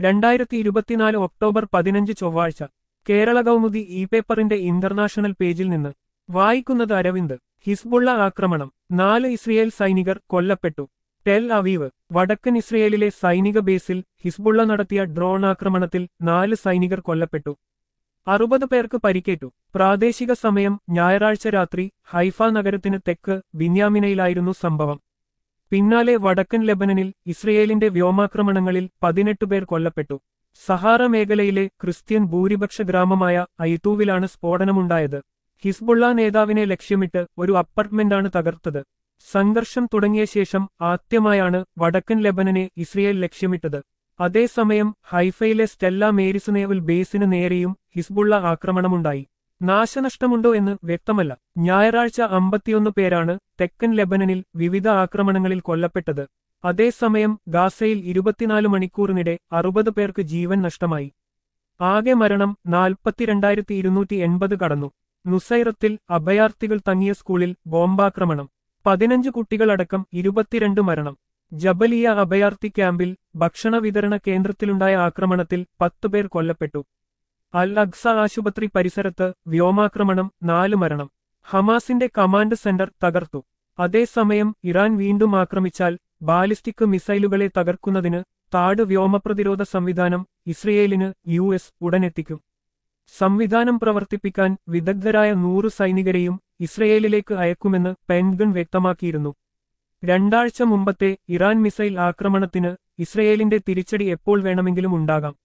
രണ്ടായിരത്തി ഇരുപത്തിനാല് ഒക്ടോബർ പതിനഞ്ച് ചൊവ്വാഴ്ച കേരള കൗമുദി ഇ പേപ്പറിന്റെ ഇന്റർനാഷണൽ പേജിൽ നിന്ന് വായിക്കുന്നത് അരവിന്ദ് ഹിസ്ബുള്ള ആക്രമണം നാല് ഇസ്രയേൽ സൈനികർ കൊല്ലപ്പെട്ടു ടെൽ അവീവ് വടക്കൻ ഇസ്രയേലിലെ സൈനിക ബേസിൽ ഹിസ്ബുള്ള നടത്തിയ ഡ്രോൺ ആക്രമണത്തിൽ നാല് സൈനികർ കൊല്ലപ്പെട്ടു അറുപത് പേർക്ക് പരിക്കേറ്റു പ്രാദേശിക സമയം ഞായറാഴ്ച രാത്രി ഹൈഫ നഗരത്തിന് തെക്ക് ബിന്യാമിനയിലായിരുന്നു സംഭവം പിന്നാലെ വടക്കൻ ലെബനനിൽ ഇസ്രയേലിന്റെ വ്യോമാക്രമണങ്ങളിൽ പതിനെട്ട് പേർ കൊല്ലപ്പെട്ടു സഹാറ മേഖലയിലെ ക്രിസ്ത്യൻ ഭൂരിപക്ഷ ഗ്രാമമായ ഐത്തൂവിലാണ് സ്ഫോടനമുണ്ടായത് ഹിസ്ബുള്ള നേതാവിനെ ലക്ഷ്യമിട്ട് ഒരു അപ്പാർട്ട്മെന്റാണ് തകർത്തത് സംഘർഷം തുടങ്ങിയ ശേഷം ആദ്യമായാണ് വടക്കൻ ലെബനനെ ഇസ്രയേൽ ലക്ഷ്യമിട്ടത് അതേസമയം ഹൈഫയിലെ സ്റ്റെല്ല മേരിസ് നേവൽ ബേസിന് നേരെയും ഹിസ്ബുള്ള ആക്രമണമുണ്ടായി നാശനഷ്ടമുണ്ടോ എന്ന് വ്യക്തമല്ല ഞായറാഴ്ച അമ്പത്തിയൊന്ന് പേരാണ് തെക്കൻ ലെബനനിൽ വിവിധ ആക്രമണങ്ങളിൽ കൊല്ലപ്പെട്ടത് അതേസമയം ഗാസയിൽ ഇരുപത്തിനാല് മണിക്കൂറിനിടെ അറുപത് പേർക്ക് ജീവൻ നഷ്ടമായി ആകെ മരണം നാൽപ്പത്തിരണ്ടായിരത്തി ഇരുന്നൂറ്റി എൺപത് കടന്നു നുസൈറത്തിൽ അഭയാർത്ഥികൾ തങ്ങിയ സ്കൂളിൽ ബോംബാക്രമണം പതിനഞ്ച് കുട്ടികളടക്കം ഇരുപത്തിരണ്ട് മരണം ജബലിയ അഭയാർത്ഥി ക്യാമ്പിൽ ഭക്ഷണ വിതരണ കേന്ദ്രത്തിലുണ്ടായ ആക്രമണത്തിൽ പത്ത് പേർ കൊല്ലപ്പെട്ടു അൽ അഖ്സ ആശുപത്രി പരിസരത്ത് വ്യോമാക്രമണം നാല് മരണം ഹമാസിന്റെ കമാൻഡ് സെന്റർ തകർത്തു അതേസമയം ഇറാൻ വീണ്ടും ആക്രമിച്ചാൽ ബാലിസ്റ്റിക് മിസൈലുകളെ തകർക്കുന്നതിന് താട് വ്യോമപ്രതിരോധ സംവിധാനം ഇസ്രയേലിന് യു എസ് ഉടനെത്തിക്കും സംവിധാനം പ്രവർത്തിപ്പിക്കാൻ വിദഗ്ധരായ നൂറ് സൈനികരെയും ഇസ്രയേലിലേക്ക് അയക്കുമെന്ന് പെൻഗൺ വ്യക്തമാക്കിയിരുന്നു രണ്ടാഴ്ച മുമ്പത്തെ ഇറാൻ മിസൈൽ ആക്രമണത്തിന് ഇസ്രയേലിന്റെ തിരിച്ചടി എപ്പോൾ വേണമെങ്കിലും ഉണ്ടാകാം